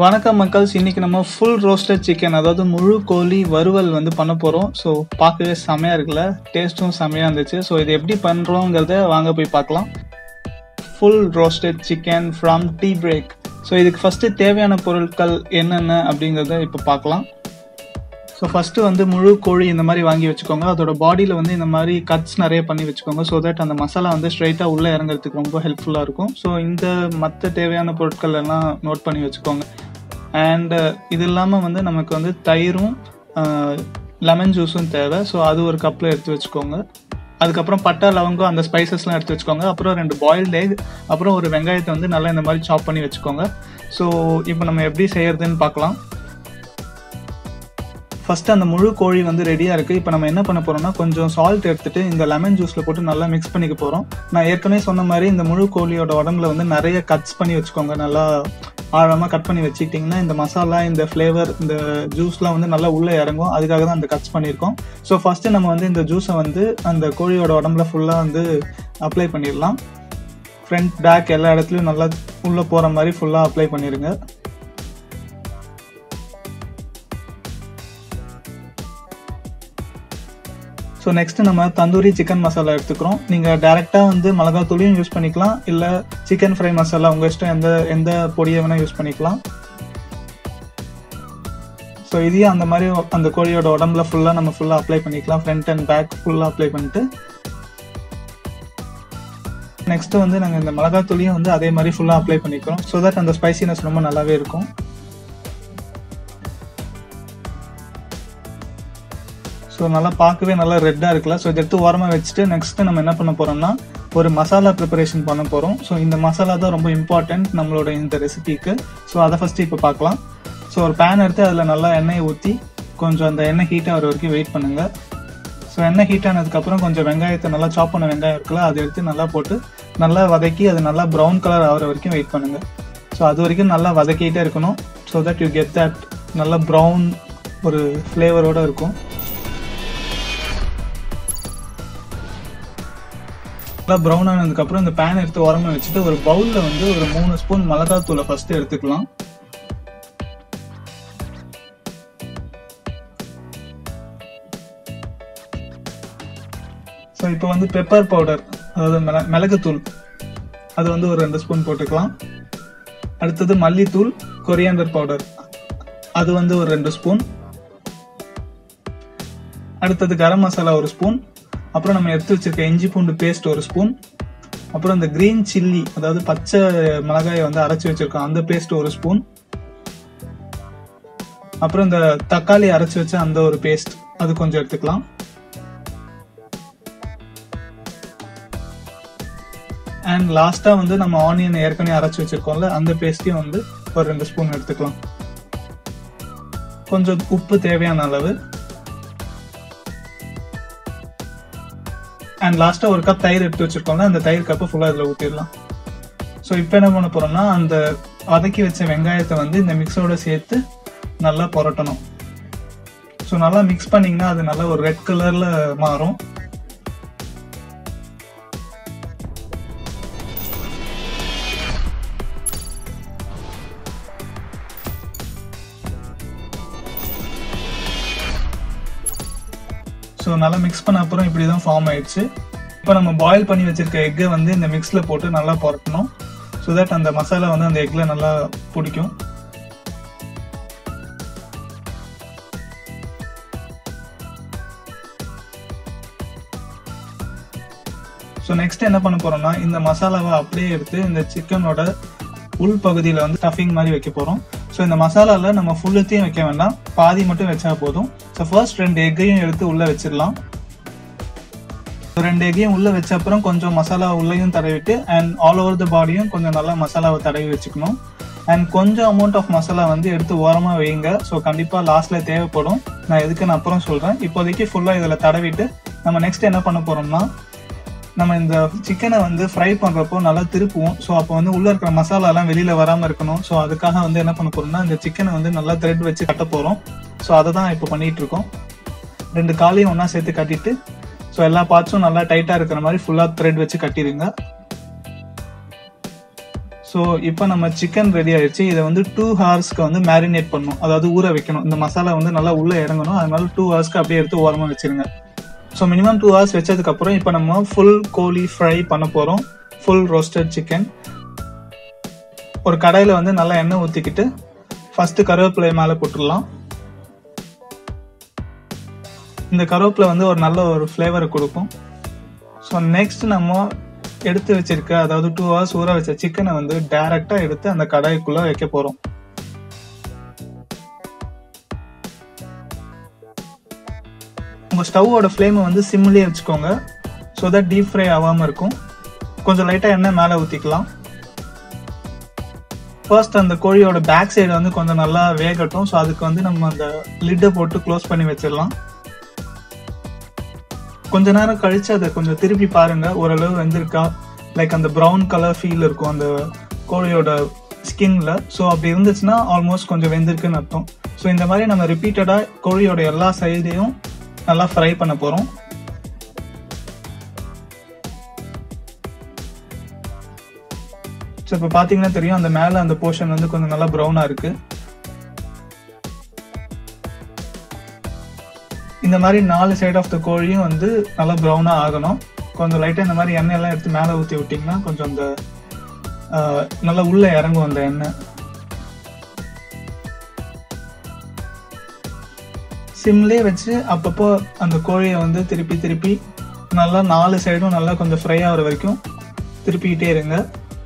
வணக்கம் மக்கள்ஸ் இன்னைக்கு நம்ம ஃபுல் ரோஸ்டட் சிக்கன் அதாவது முழு கோழி வறுவல் வந்து பண்ண போகிறோம் ஸோ பார்க்கவே செமையாக இருக்குல்ல டேஸ்ட்டும் செமையாக இருந்துச்சு ஸோ இது எப்படி பண்ணுறோங்கிறத வாங்க போய் பார்க்கலாம் full roasted chicken from tea break so இதுக்கு ஃபஸ்ட்டு தேவையான பொருட்கள் என்னென்ன அப்படிங்கிறத இப்போ பார்க்கலாம் ஸோ ஃபஸ்ட்டு வந்து முழு கோழி இந்த மாதிரி வாங்கி வச்சுக்கோங்க அதோட பாடியில் வந்து இந்த மாதிரி கட்ஸ் நிறைய பண்ணி வச்சுக்கோங்க ஸோ தட் அந்த மசாலா வந்து ஸ்ட்ரைட்டாக உள்ளே இறங்குறதுக்கு ரொம்ப ஹெல்ப்ஃபுல்லாக இருக்கும் ஸோ இந்த மற்ற தேவையான பொருட்கள் எல்லாம் நோட் பண்ணி வச்சுக்கோங்க அண்ட் இது இல்லாமல் வந்து நமக்கு வந்து தயிரும் லெமன் ஜூஸும் தேவை ஸோ அது ஒரு கப்பில் எடுத்து வச்சுக்கோங்க அதுக்கப்புறம் பட்டை லவங்கம் அந்த ஸ்பைசஸ்லாம் எடுத்து வச்சுக்கோங்க அப்புறம் ரெண்டு பாயில்டு எக் அப்புறம் ஒரு வெங்காயத்தை வந்து நல்லா இந்த மாதிரி சாப் பண்ணி வச்சுக்கோங்க ஸோ இப்போ நம்ம எப்படி செய்யறதுன்னு பார்க்கலாம் ஃபஸ்ட்டு அந்த முழு கோழி வந்து ரெடியாக இருக்குது இப்போ நம்ம என்ன பண்ண போகிறோம்னா கொஞ்சம் சால்ட் எடுத்துட்டு இந்த லெமன் ஜூஸில் போட்டு நல்லா மிக்ஸ் பண்ணிக்க போகிறோம் நான் ஏற்கனவே சொன்ன மாதிரி இந்த முழு கோழியோட உடம்புல வந்து நிறைய கட்ஸ் பண்ணி வச்சுக்கோங்க நல்லா ஆழமாக கட் பண்ணி வச்சுக்கிட்டிங்கன்னா இந்த மசாலா இந்த ஃப்ளேவர் இந்த ஜூஸ்லாம் வந்து நல்லா உள்ளே இறங்கும் அதுக்காக தான் அந்த கட்ஸ் பண்ணியிருக்கோம் ஸோ ஃபஸ்ட்டு நம்ம வந்து இந்த ஜூஸை வந்து அந்த கோழியோட உடம்புல ஃபுல்லாக வந்து அப்ளை பண்ணிடலாம் ஃப்ரண்ட் பேக் எல்லா இடத்துலையும் நல்லா உள்ளே போகிற மாதிரி ஃபுல்லாக அப்ளை பண்ணிடுங்க ஸோ நெக்ஸ்ட் நம்ம தந்தூரி சிக்கன் மசாலா எடுத்துக்கிறோம் நீங்கள் டேரெக்டாக வந்து மிளகாத்தூளியும் யூஸ் பண்ணிக்கலாம் இல்லை சிக்கன் ஃப்ரை மசாலா உங்கள் இஷ்டம் எந்த எந்த பொடியை வேணால் யூஸ் பண்ணிக்கலாம் ஸோ இதையும் அந்த மாதிரி அந்த கோழியோட உடம்புல ஃபுல்லாக நம்ம ஃபுல்லாக அப்ளை பண்ணிக்கலாம் ஃப்ரண்ட் அண்ட் பேக் ஃபுல்லாக அப்ளை பண்ணிட்டு நெக்ஸ்ட் வந்து நாங்கள் இந்த மிளகாத்தூளியும் வந்து அதே மாதிரி ஃபுல்லாக அப்ளை பண்ணிக்கிறோம் ஸோ தட் அந்த ஸ்பைசினஸ் ரொம்ப நல்லாவே இருக்கும் ஸோ நல்லா பார்க்கவே நல்லா ரெட்டாக இருக்குல்ல ஸோ இதை எடுத்து ஓரமாக வச்சுட்டு நெக்ஸ்ட்டு நம்ம என்ன பண்ண போகிறோம்னா ஒரு மசாலா ப்ரிப்பரேஷன் பண்ண போகிறோம் ஸோ இந்த மசாலா தான் ரொம்ப இம்பார்ட்டன்ட் நம்மளோட இந்த ரெசிபிக்கு ஸோ அதை ஃபஸ்ட்டு இப்போ பார்க்கலாம் ஸோ ஒரு பேன் எடுத்து அதில் நல்லா எண்ணெயை ஊற்றி கொஞ்சம் அந்த எண்ணெய் ஹீட் ஆகிற வரைக்கும் வெயிட் பண்ணுங்கள் ஸோ எண்ணெய் ஹீட் ஆனதுக்கப்புறம் கொஞ்சம் வெங்காயத்தை நல்லா சாப் பண்ண வெங்காயம் இருக்குல்ல அதை எடுத்து நல்லா போட்டு நல்லா வதக்கி அது நல்லா ப்ரௌன் கலர் ஆகிற வரைக்கும் வெயிட் பண்ணுங்கள் ஸோ அது வரைக்கும் நல்லா வதக்கிட்டே இருக்கணும் so that you get that நல்லா ப்ரௌன் ஒரு ஃப்ளேவரோடு இருக்கும் நல்லா ப்ரௌன் ஆனதுக்கப்புறம் இந்த பேன் எடுத்து உரமா வச்சுட்டு ஒரு பவுலில் வந்து ஒரு மூணு ஸ்பூன் மிளகாத்தூளை ஃபர்ஸ்ட் எடுத்துக்கலாம் ஸோ இப்போ வந்து பெப்பர் பவுடர் அதாவது மிள மிளகுத்தூள் அது வந்து ஒரு ரெண்டு ஸ்பூன் போட்டுக்கலாம் அடுத்தது மல்லித்தூள் கொரியாண்டர் பவுடர் அது வந்து ஒரு ரெண்டு ஸ்பூன் அடுத்தது கரம் மசாலா ஒரு ஸ்பூன் அப்புறம் நம்ம எடுத்து வச்சிருக்க இஞ்சி பூண்டு பேஸ்ட் ஒரு ஸ்பூன் அப்புறம் இந்த கிரீன் சில்லி அதாவது பச்சை மிளகாயை வந்து அரைச்சி வச்சிருக்கோம் அந்த பேஸ்ட் ஒரு ஸ்பூன் அப்புறம் இந்த தக்காளி அரைச்சி வச்ச அந்த ஒரு பேஸ்ட் அது கொஞ்சம் எடுத்துக்கலாம் அண்ட் லாஸ்டா வந்து நம்ம ஆனியன் ஏற்கனவே அரைச்சி வச்சிருக்கோம்ல அந்த பேஸ்டையும் வந்து ஒரு ரெண்டு ஸ்பூன் எடுத்துக்கலாம் கொஞ்சம் உப்பு தேவையான அளவு அண்ட் லாஸ்ட்டாக ஒரு கப் தயிர் எடுத்து வச்சிருக்கோம்ல அந்த தயிர் கப்பை ஃபுல்லாக இதில் ஊற்றிடலாம் ஸோ இப்போ என்ன பண்ண போகிறோம்னா அந்த வதக்கி வச்ச வெங்காயத்தை வந்து இந்த மிக்ஸோட சேர்த்து நல்லா புரட்டணும் ஸோ நல்லா மிக்ஸ் பண்ணிங்கன்னா அது நல்லா ஒரு ரெட் கலரில் மாறும் ஸோ நல்லா மிக்ஸ் பண்ண அப்புறம் இப்படி தான் ஃபார்ம் ஆயிடுச்சு இப்போ நம்ம பாயில் பண்ணி வச்சிருக்க எக்கை வந்து இந்த மிக்ஸில் போட்டு நல்லா புரட்டணும் ஸோ தட் அந்த மசாலா வந்து அந்த எக்கில் நல்லா பிடிக்கும் ஸோ நெக்ஸ்ட் என்ன பண்ண போறோம்னா இந்த மசாலாவை அப்படியே எடுத்து இந்த சிக்கனோட உள் பகுதியில் வந்து ஸ்டஃபிங் மாதிரி வைக்க போகிறோம் ஸோ இந்த மசாலாவில் நம்ம ஃபுல்லுத்தையும் வைக்க வேண்டாம் பாதி மட்டும் வச்சா போதும் ஸோ ஃபர்ஸ்ட் ரெண்டு எக்கையும் எடுத்து உள்ளே வச்சிடலாம் ரெண்டு எக்கையும் உள்ளே வச்ச அப்புறம் கொஞ்சம் மசாலா உள்ளேயும் தடவிட்டு அண்ட் ஆல் ஓவர் த பாடியும் கொஞ்சம் நல்லா மசாலாவை தடவி வச்சுக்கணும் அண்ட் கொஞ்சம் அமௌண்ட் ஆஃப் மசாலா வந்து எடுத்து ஓரமாக வைங்க ஸோ கண்டிப்பாக லாஸ்ட்டில் தேவைப்படும் நான் எதுக்கு நான் அப்புறம் சொல்கிறேன் இப்போதைக்கு ஃபுல்லாக இதில் தடவிட்டு நம்ம நெக்ஸ்ட் என்ன பண்ண போகிறோம்னா நம்ம இந்த சிக்கனை வந்து ஃப்ரை பண்ணுறப்போ நல்லா திருப்புவோம் ஸோ அப்போ வந்து உள்ளே இருக்கிற மசாலாலாம் வெளியில் வராமல் இருக்கணும் ஸோ அதுக்காக வந்து என்ன பண்ண போகிறோம்னா இந்த சிக்கனை வந்து நல்லா த்ரெட் வச்சு கட்ட போகிறோம் ஸோ அதை தான் இப்போ பண்ணிகிட்டு இருக்கோம் ரெண்டு காலையும் ஒன்றா சேர்த்து கட்டிட்டு ஸோ எல்லா பார்ட்ஸும் நல்லா டைட்டாக இருக்கிற மாதிரி ஃபுல்லாக த்ரெட் வச்சு கட்டிடுங்க ஸோ இப்போ நம்ம சிக்கன் ரெடி ஆயிடுச்சு இதை வந்து டூ ஹவர்ஸ்க்கு வந்து மேரினேட் பண்ணணும் அதாவது ஊற வைக்கணும் இந்த மசாலா வந்து நல்லா உள்ளே இறங்கணும் அதனால டூ ஹவர்ஸ்க்கு அப்படியே எடுத்து ஓரமாக வச்சிருங்க ஸோ மினிமம் டூ ஹவர்ஸ் வச்சதுக்கப்புறம் இப்போ நம்ம ஃபுல் கோழி ஃப்ரை பண்ண போகிறோம் ஃபுல் ரோஸ்டட் சிக்கன் ஒரு கடாயில் வந்து நல்லா எண்ணெய் ஊற்றிக்கிட்டு ஃபஸ்ட்டு கருவேப்பிலை மேலே போட்டுடலாம் இந்த கருவேப்பிலை வந்து ஒரு நல்ல ஒரு ஃப்ளேவரை கொடுக்கும் ஸோ நெக்ஸ்ட் நம்ம எடுத்து வச்சிருக்க அதாவது டூ ஹவர்ஸ் ஊற வச்ச சிக்கனை வந்து டைரக்டா எடுத்து அந்த கடாய்க்குள்ள வைக்க போறோம் உங்க ஸ்டவ்வோட ஃப்ளேமை வந்து சிம்லேயே வச்சுக்கோங்க ஸோ தட் டீப் ஃப்ரை ஆகாம இருக்கும் கொஞ்சம் லைட்டா எண்ணெய் மேலே ஊற்றிக்கலாம் ஃபர்ஸ்ட் அந்த கோழியோட பேக் சைடு வந்து கொஞ்சம் நல்லா வேகட்டும் ஸோ அதுக்கு வந்து நம்ம அந்த லிட்டை போட்டு க்ளோஸ் பண்ணி வச்சிடலாம் கொஞ்ச நேரம் கழிச்சு அதை கொஞ்சம் திருப்பி பாருங்க ஓரளவு வெந்திருக்கா லைக் அந்த ப்ரௌன் கலர் ஃபீல் இருக்கும் அந்த கோழியோட ஸ்கின்ல ஸோ அப்படி இருந்துச்சுன்னா ஆல்மோஸ்ட் கொஞ்சம் வெந்திருக்குன்னு அர்த்தம் ஸோ இந்த மாதிரி நம்ம ரிப்பீட்டடா கோழியோட எல்லா சைடையும் நல்லா ஃப்ரை பண்ண போறோம் ஸோ இப்போ பார்த்தீங்கன்னா தெரியும் அந்த மேலே அந்த போர்ஷன் வந்து கொஞ்சம் நல்லா ப்ரௌனாக இருக்கு இந்த மாதிரி நாலு சைட் ஆஃப் த கோழியும் வந்து நல்லா ப்ரௌனாக ஆகணும் கொஞ்சம் லைட்டாக இந்த மாதிரி எண்ணெய் எல்லாம் எடுத்து மேலே ஊற்றி விட்டிங்கன்னா கொஞ்சம் அந்த நல்லா உள்ளே இறங்கும் அந்த எண்ணெய் சிம்லே வச்சு அப்பப்போ அந்த கோழியை வந்து திருப்பி திருப்பி நல்லா நாலு சைடும் நல்லா கொஞ்சம் ஃப்ரை ஆகிற வரைக்கும் திருப்பிக்கிட்டே இருங்க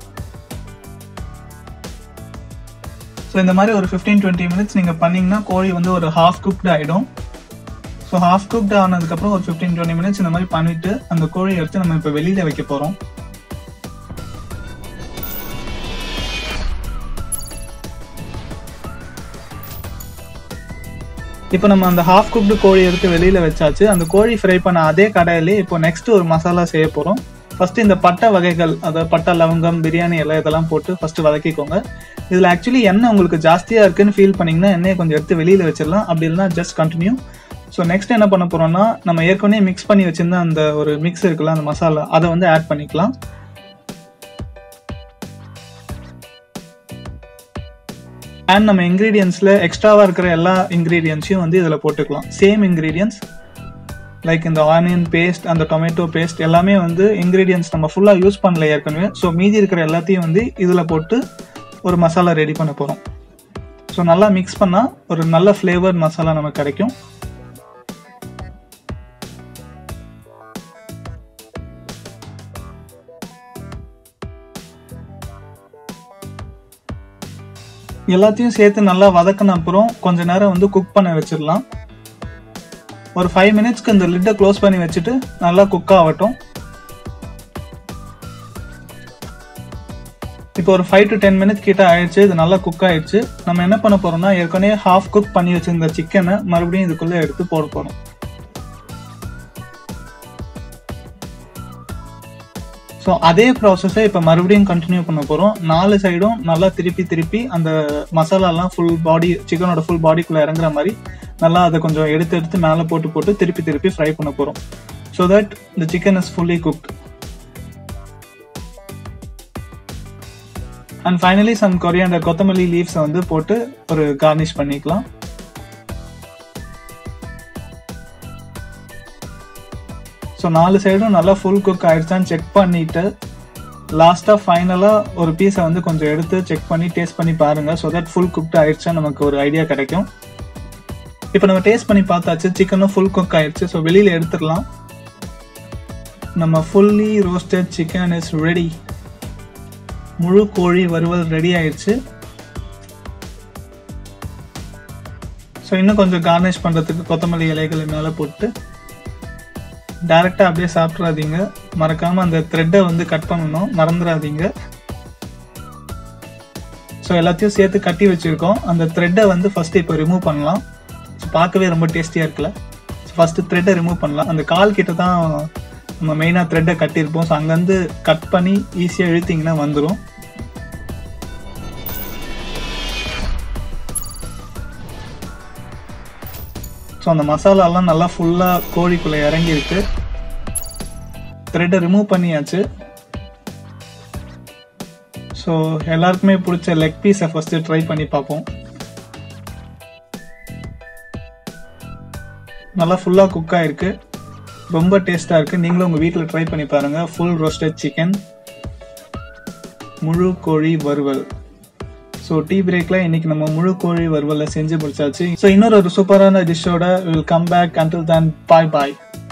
ஸோ இந்த மாதிரி ஒரு ஃபிஃப்டீன் டுவெண்ட்டி மினிட்ஸ் நீங்கள் பண்ணீங்கன்னா கோழி வந்து ஒரு ஹாஃப் குக்டு ஆகிடும் ஸோ ஹாஃப் குக்ட் ஆனதுக்கப்புறம் ஒரு ஃபிஃப்டீன் டுவெண்ட்டி மினிட்ஸ் இந்த மாதிரி பண்ணிட்டு அந்த கோழியை எடுத்து நம்ம இப்போ வெளியில வைக்க போகிறோம் இப்போ நம்ம அந்த ஹாஃப் குக்டு கோழி எடுத்து வெளியில வச்சாச்சு அந்த கோழி ஃப்ரை பண்ண அதே கடையிலே இப்போ நெக்ஸ்ட் ஒரு மசாலா செய்ய போகிறோம் ஃபர்ஸ்ட் இந்த பட்டை வகைகள் அதாவது பட்டை லவங்கம் பிரியாணி எல்லாம் இதெல்லாம் போட்டு ஃபர்ஸ்ட் வதக்கிக்கோங்க இதில் ஆக்சுவலி எண்ணெய் உங்களுக்கு ஜாஸ்தியாக இருக்குன்னு ஃபீல் பண்ணீங்கன்னா எண்ணெயை கொஞ்சம் எடுத்து வெளியில் வச்சிடலாம் அப்படி இல்லைனா ஜஸ்ட் கண்டினியூ ஸோ நெக்ஸ்ட் என்ன பண்ண போறோம்னா நம்ம ஏற்கனவே மிக்ஸ் பண்ணி வச்சிருந்த அந்த ஒரு மிக்ஸ் இருக்குல்ல அந்த மசாலா அதை வந்து ஆட் பண்ணிக்கலாம் அண்ட் நம்ம இன்க்ரீடியன்ஸில் எக்ஸ்ட்ராவாக இருக்கிற எல்லா இன்க்ரீடியன்ஸையும் வந்து இதில் போட்டுக்கலாம் சேம் இன்க்ரீடியன்ஸ் லைக் இந்த ஆனியன் பேஸ்ட் அந்த டொமேட்டோ பேஸ்ட் எல்லாமே வந்து இன்க்ரீடியன்ஸ் நம்ம ஃபுல்லாக யூஸ் பண்ணல ஏற்கனவே ஸோ மீதி இருக்கிற எல்லாத்தையும் வந்து இதில் போட்டு ஒரு மசாலா ரெடி பண்ண போகிறோம் ஸோ நல்லா மிக்ஸ் பண்ணால் ஒரு நல்ல ஃப்ளேவர் மசாலா நமக்கு கிடைக்கும் எல்லாத்தையும் சேர்த்து நல்லா வதக்கின அப்புறம் கொஞ்ச நேரம் வந்து குக் பண்ண வச்சிடலாம் ஒரு ஃபைவ் மினிட்ஸ்க்கு இந்த லிட்டை க்ளோஸ் பண்ணி வச்சுட்டு நல்லா குக் ஆகட்டும் இப்போ ஒரு ஃபைவ் டு டென் மினிட்ஸ் கிட்ட ஆயிடுச்சு இது நல்லா குக் ஆயிடுச்சு நம்ம என்ன பண்ண போறோம்னா ஏற்கனவே ஹாஃப் குக் பண்ணி வச்சிருந்த சிக்கனை மறுபடியும் இதுக்குள்ள எடுத்து போட போறோம் ஸோ அதே ப்ராசஸை இப்போ மறுபடியும் கண்டினியூ பண்ண போகிறோம் நாலு சைடும் நல்லா திருப்பி திருப்பி அந்த மசாலாலாம் ஃபுல் பாடி சிக்கனோட ஃபுல் பாடிக்குள்ளே இறங்குற மாதிரி நல்லா அதை கொஞ்சம் எடுத்து எடுத்து மேலே போட்டு போட்டு திருப்பி திருப்பி ஃப்ரை பண்ண போகிறோம் ஸோ தட் இந்த chicken is fully cooked and finally some coriander கொத்தமல்லி லீவ்ஸை வந்து போட்டு ஒரு கார்னிஷ் பண்ணிக்கலாம் ஸோ நாலு சைடும் நல்லா ஃபுல் குக் ஆயிடுச்சான்னு செக் பண்ணிட்டு லாஸ்ட்டாக ஃபைனலாக ஒரு பீஸை வந்து கொஞ்சம் எடுத்து செக் பண்ணி டேஸ்ட் பண்ணி பாருங்க ஸோ தட் ஃபுல் குக்ட் ஆயிடுச்சா நமக்கு ஒரு ஐடியா கிடைக்கும் இப்போ நம்ம டேஸ்ட் பண்ணி பார்த்தாச்சு சிக்கனும் ஃபுல் குக் ஆயிடுச்சு ஸோ வெளியில் எடுத்துடலாம் நம்ம fully roasted chicken is ready முழு கோழி வறுவல் ரெடி ஆயிடுச்சு ஸோ இன்னும் கொஞ்சம் கார்னிஷ் பண்ணுறதுக்கு கொத்தமல்லி இலைகள் மேலே போட்டு டைரெக்டாக அப்படியே சாப்பிட்றாதீங்க மறக்காமல் அந்த த்ரெட்டை வந்து கட் பண்ணணும் மறந்துடாதீங்க ஸோ எல்லாத்தையும் சேர்த்து கட்டி வச்சுருக்கோம் அந்த த்ரெட்டை வந்து ஃபஸ்ட்டு இப்போ ரிமூவ் பண்ணலாம் ஸோ பார்க்கவே ரொம்ப டேஸ்டியாக இருக்குல்ல ஸோ ஃபஸ்ட்டு த்ரெட்டை ரிமூவ் பண்ணலாம் அந்த கால் கிட்ட தான் நம்ம மெயினாக த்ரெட்டை கட்டியிருப்போம் ஸோ அங்கேருந்து கட் பண்ணி ஈஸியாக இழுத்திங்கன்னா வந்துடும் ஸோ அந்த மசாலாலாம் நல்லா ஃபுல்லாக கோழிக்குள்ளே இறங்கியிருக்கு த்ரெட்டை ரிமூவ் பண்ணியாச்சு ஸோ ஸோ எல்லாருக்குமே பிடிச்ச லெக் பீஸை ஃபஸ்ட்டு ட்ரை பண்ணி பார்ப்போம் நல்லா ஃபுல்லாக குக் ஆயிருக்கு ரொம்ப டேஸ்ட்டாக இருக்குது நீங்களும் உங்கள் வீட்டில் ட்ரை பண்ணி பாருங்கள் ஃபுல் ரோஸ்டட் சிக்கன் முழு கோழி வறுவல் ஸோ டீ பிரேக்கில் இன்னைக்கு நம்ம முழு கோழி வறுவலை செஞ்சு முடிச்சாச்சு ஸோ இன்னொரு ஒரு சூப்பரான டிஷ்ஷோட will come back until then bye bye